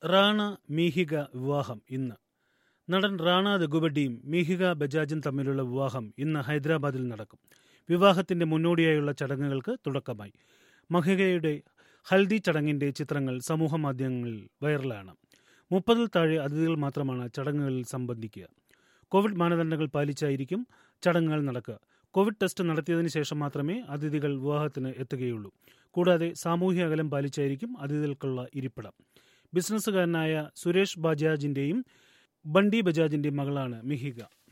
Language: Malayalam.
റാണ മീഹിക വിവാഹം ഇന്ന് നടൻ റാണ ദഗുബഡിയും മീഹിക ബജാജും തമ്മിലുള്ള വിവാഹം ഇന്ന് ഹൈദരാബാദിൽ നടക്കും വിവാഹത്തിന്റെ മുന്നോടിയായുള്ള ചടങ്ങുകൾക്ക് തുടക്കമായി മഹികയുടെ ഹൽദി ചടങ്ങിന്റെ ചിത്രങ്ങൾ സമൂഹമാധ്യമങ്ങളിൽ വൈറലാണ് മുപ്പതിൽ താഴെ അതിഥികൾ മാത്രമാണ് ചടങ്ങുകളിൽ സംബന്ധിക്കുക കോവിഡ് മാനദണ്ഡങ്ങൾ പാലിച്ചായിരിക്കും ചടങ്ങുകൾ നടക്കുക കോവിഡ് ടെസ്റ്റ് നടത്തിയതിനു ശേഷം മാത്രമേ അതിഥികൾ വിവാഹത്തിന് എത്തുകയുള്ളൂ കൂടാതെ സാമൂഹ്യ അകലം പാലിച്ചായിരിക്കും അതിഥികൾക്കുള്ള ഇരിപ്പിടം ബിസിനസ്സുകാരനായ സുരേഷ് ബജാജിന്റെയും ബണ്ടി ബജാജിന്റെയും മകളാണ് മിഹിക